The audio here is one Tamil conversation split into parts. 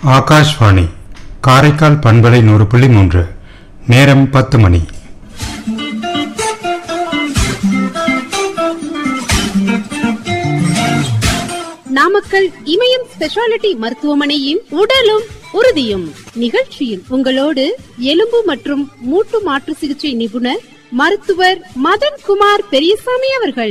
ஆகாஷ்வாணி காரைக்கால் பண்பலை நூறு புள்ளி மூன்று நேரம் பத்து மணி நாமக்கல் இமயம் ஸ்பெஷாலிட்டி மருத்துவமனையின் உடலும் உறுதியும் நிகழ்ச்சியில் உங்களோடு எலும்பு மற்றும் மூட்டு மாற்று சிகிச்சை நிபுணர் மருத்துவர் மதன் குமார் பெரியசாமி அவர்கள்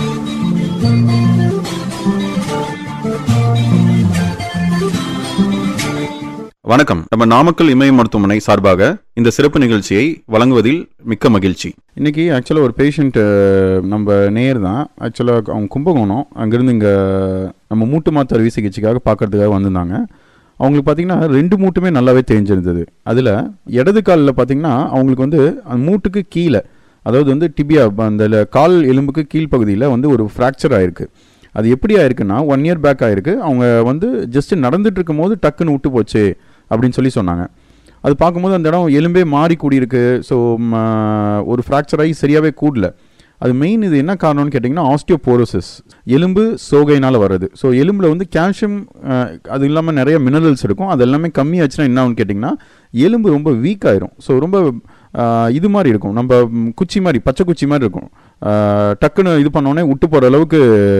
வணக்கம் நம்ம நாமக்கல் இமய மருத்துவமனை சார்பாக இந்த சிறப்பு நிகழ்ச்சியை வழங்குவதில் மிக்க மகிழ்ச்சி இன்றைக்கி ஆக்சுவலாக ஒரு பேஷண்ட் நம்ம நேர் தான் ஆக்சுவலாக அவங்க கும்பகோணம் அங்கேருந்து இங்கே நம்ம மூட்டு மாத்து அறுவை சிகிச்சைக்காக பார்க்கறதுக்காக வந்திருந்தாங்க அவங்களுக்கு பார்த்தீங்கன்னா ரெண்டு மூட்டுமே நல்லாவே தெரிஞ்சிருந்தது அதில் இடது காலில் பார்த்தீங்கன்னா அவங்களுக்கு வந்து அந்த மூட்டுக்கு கீழே அதாவது வந்து டிபியா அந்த ல- கால் எலும்புக்கு கீழ்ப்பகுதியில் வந்து ஒரு ஃப்ராக்சர் ஆயிருக்கு அது எப்படி ஆயிருக்குன்னா ஒன் இயர் பேக் ஆயிருக்கு அவங்க வந்து ஜஸ்ட் நடந்துட்டு இருக்கும்போது டக்குன்னு விட்டு போச்சு அப்படின்னு சொல்லி சொன்னாங்க அது பார்க்கும்போது அந்த இடம் எலும்பே மாறி கூடியிருக்கு ஸோ ஒரு ஃப்ராக்சர் ஆகி சரியாகவே கூடல அது மெயின் இது என்ன காரணம்னு கேட்டிங்கன்னா ஆஸ்டியோபோரோசிஸ் எலும்பு சோகையினால் வர்றது ஸோ எலும்பில் வந்து கால்சியம் அது இல்லாமல் நிறைய மினரல்ஸ் இருக்கும் அது எல்லாமே கம்மியாச்சுன்னா என்ன ஆகும்னு கேட்டிங்கன்னா எலும்பு ரொம்ப வீக் ஆயிரும் ஸோ ரொம்ப ஆஹ், இது மாதிரி இருக்கும் நம்ம ம், குச்சி மாதிரி பச்சை குச்சி மாதிரி இருக்கும் ஆஹ், டக்குன்னு இது பண்ணோடனே விட்டு போகிற அளவுக்கு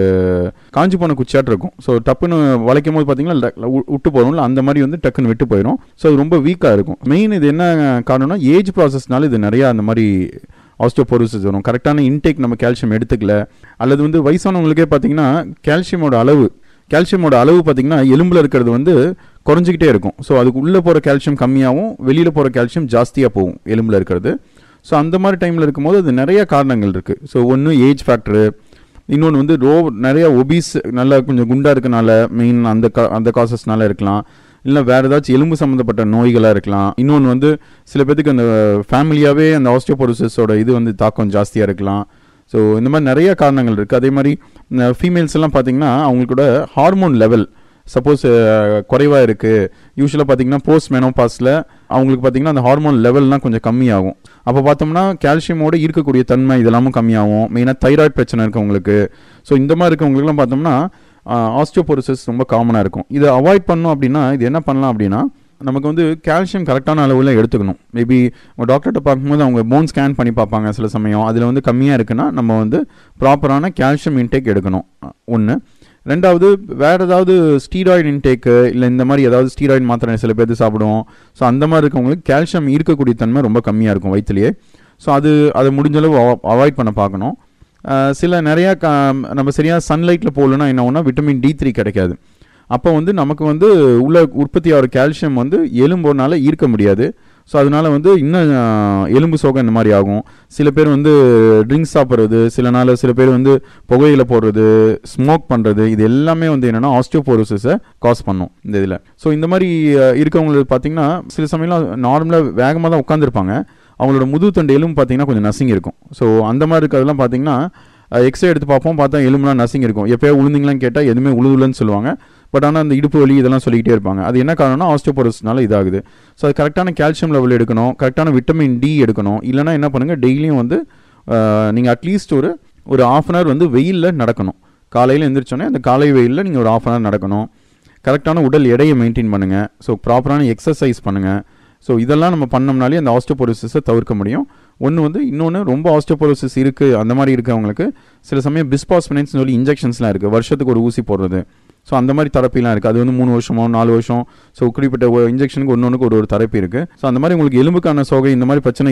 காஞ்சி போன குச்சியாட்டு இருக்கும் ஸோ டப்புன்னு வளைக்கும் போது பார்த்தீங்கன்னா ல- வு- விட்டு போகிறோம்ல அந்த மாதிரி வந்து டக்குன்னு விட்டு போயிடும் ஸோ அது ரொம்ப வீக்காக இருக்கும் மெயின் இது என்ன காரணம்னா ஏஜ் ப்ராசஸ்னால இது நிறையா அந்த மாதிரி ஆஸ்டோபோரோசிஸ் வரும் கரெக்டான இன்டேக் நம்ம கால்சியம் எடுத்துக்கல அல்லது வந்து வயசானவங்களுக்கே பார்த்தீங்கன்னா கால்சியமோட அளவு கால்சியமோட அளவு பார்த்தீங்கன்னா எலும்பில் இருக்கிறது வந்து குறைஞ்சிக்கிட்டே இருக்கும் ஸோ அதுக்கு உள்ளே போகிற கால்சியம் கம்மியாகவும் வெளியில் போகிற கால்சியம் ஜாஸ்தியாக போகும் எலும்பில் இருக்கிறது ஸோ அந்த மாதிரி டைமில் இருக்கும்போது அது நிறைய காரணங்கள் இருக்குது ஸோ ஒன்று ஏஜ் ஃபேக்டரு இன்னொன்று வந்து ரோ நிறைய ஒபீஸ் நல்லா கொஞ்சம் குண்டா இருக்கனால மெயின் அந்த கா அந்த காசஸ்னால இருக்கலாம் இல்லை வேறு ஏதாச்சும் எலும்பு சம்மந்தப்பட்ட நோய்களாக இருக்கலாம் இன்னொன்று வந்து சில பேத்துக்கு அந்த ஃபேமிலியாகவே அந்த ஆஸ்டியோபோரோசிஸோட இது வந்து தாக்கம் ஜாஸ்தியாக இருக்கலாம் ஸோ இந்த மாதிரி நிறைய காரணங்கள் இருக்குது அதே மாதிரி ஃபீமேல்ஸ் எல்லாம் பார்த்தீங்கன்னா அவங்களோட ஹார்மோன் லெவல் சப்போஸ் குறைவாக இருக்குது யூஸ்வலாக பார்த்தீங்கன்னா போஸ்ட் மெனோபாஸில் அவங்களுக்கு பார்த்தீங்கன்னா அந்த ஹார்மோன் லெவல்லாம் கொஞ்சம் கம்மியாகும் அப்போ பார்த்தோம்னா கால்சியமோட இருக்கக்கூடிய தன்மை இதெல்லாமும் கம்மியாகும் மெயினாக தைராய்டு பிரச்சனை இருக்கவங்களுக்கு ஸோ இந்த மாதிரி இருக்கவங்களுக்குலாம் பார்த்தோம்னா ஆஸ்டியோபோரோசிஸ் ரொம்ப காமனாக இருக்கும் இதை அவாய்ட் பண்ணோம் அப்படின்னா இது என்ன பண்ணலாம் அப்படின்னா நமக்கு வந்து கால்சியம் கரெக்டான அளவில் எடுத்துக்கணும் மேபி டாக்டர்கிட்ட பார்க்கும்போது அவங்க போன் ஸ்கேன் பண்ணி பார்ப்பாங்க சில சமயம் அதில் வந்து கம்மியாக இருக்குன்னா நம்ம வந்து ப்ராப்பரான கால்சியம் இன்டேக் எடுக்கணும் ஒன்று ரெண்டாவது வேறு ஏதாவது ஸ்டீராய்டு இன்டேக்கு இல்லை இந்த மாதிரி ஏதாவது ஸ்டீராய்டு மாத்திரை சில பேர் சாப்பிடுவோம் ஸோ அந்த மாதிரி இருக்கவங்களுக்கு கால்சியம் இருக்கக்கூடிய தன்மை ரொம்ப கம்மியாக இருக்கும் வயிற்றுலேயே ஸோ அது அதை முடிஞ்ச அளவு அவாய்ட் பண்ண பார்க்கணும் அஹ் சில நிறையா க நம்ம சரியாக சன்லைட்டில் போகலன்னா என்ன ஆகும்னா விட்டமின் டி த்ரீ கிடைக்காது அப்போ வந்து நமக்கு வந்து உள்ள உற்பத்தி ஆகிற கால்சியம் வந்து எலும்போனால ஈர்க்க முடியாது ஸோ அதனால வந்து இன்னும் அஹ், எலும்பு சோகம் இந்த மாதிரி ஆகும் சில பேர் வந்து ட்ரிங்க்ஸ் சாப்பிட்றது சில நாள் சில பேர் வந்து புகையில போடுறது ஸ்மோக் பண்ணுறது இது எல்லாமே வந்து என்னென்னா ஆஸ்டியோபோரோசிஸை காஸ் பண்ணும் இந்த இதில் ஸோ இந்த மாதிரி அஹ், இருக்கவங்களுக்கு பார்த்தீங்கன்னா சில சமயம்லாம் நார்மலாக வேகமாக தான் உட்காந்துருப்பாங்க அவங்களோட முதுகு தண்டு எலும்பு பார்த்தீங்கன்னா கொஞ்சம் நசுங்கி இருக்கும் ஸோ அந்த மாதிரி இருக்கிறதெல்லாம் பார்த்தீங்கன்னா எக்ஸ்ரே எடுத்து பார்ப்போம் பார்த்தா எலும்புலாம் நசுங்கி இருக்கும் எப்போயோ உளுந்தீங்களான்னு கேட்டால் எதுவுமே உழுதுலன்னு சொல்லுவாங்க பட் ஆனால் அந்த இடுப்பு வலி இதெல்லாம் சொல்லிக்கிட்டே இருப்பாங்க அது என்ன காரணம்னா ஆஸ்டியோபோரோஸ்னால இதாகுது ஸோ அது கரெக்டான கால்சியம் லெவல் எடுக்கணும் கரெக்டான விட்டமின் டி எடுக்கணும் இல்லைனா என்ன பண்ணுங்கள் டெய்லியும் வந்து நீங்கள் அட்லீஸ்ட் ஒரு ஒரு ஆஃப் அன் ஹவர் வந்து வெயிலில் நடக்கணும் காலையில் எந்திரிச்சோன்னே அந்த காலை வெயிலில் நீங்கள் ஒரு ஆஃப் அன் ஹவர் நடக்கணும் கரெக்டான உடல் எடையை மெயின்டைன் பண்ணுங்கள் ஸோ ப்ராப்பரான எக்ஸசைஸ் பண்ணுங்கள் ஸோ இதெல்லாம் நம்ம பண்ணோம்னாலே அந்த ஆஸ்டியோபோரோசிஸை தவிர்க்க முடியும் ஒன்று வந்து இன்னொன்று ரொம்ப ஆஸ்டியோபோரோசிஸ் இருக்குது அந்த மாதிரி இருக்கவங்களுக்கு சில சமயம் பிஸ்பாஸ்பினைட்ஸ் சொல்லி இன்ஜெக்ஷன்ஸ்லாம் இருக்குது வருஷத்துக்கு ஒரு ஊசி போடுறது ஸோ அந்த மாதிரி தெரப்பிலாம் இருக்குது அது வந்து மூணு வருஷமோ நாலு வருஷம் ஸோ குறிப்பிட்ட இன்ஜெக்ஷனுக்கு ஒன்று ஒன்றுக்கு ஒரு ஒரு தெரப்பி இருக்குது ஸோ அந்த மாதிரி உங்களுக்கு எலும்புக்கான சோகை இந்த மாதிரி பிரச்சனை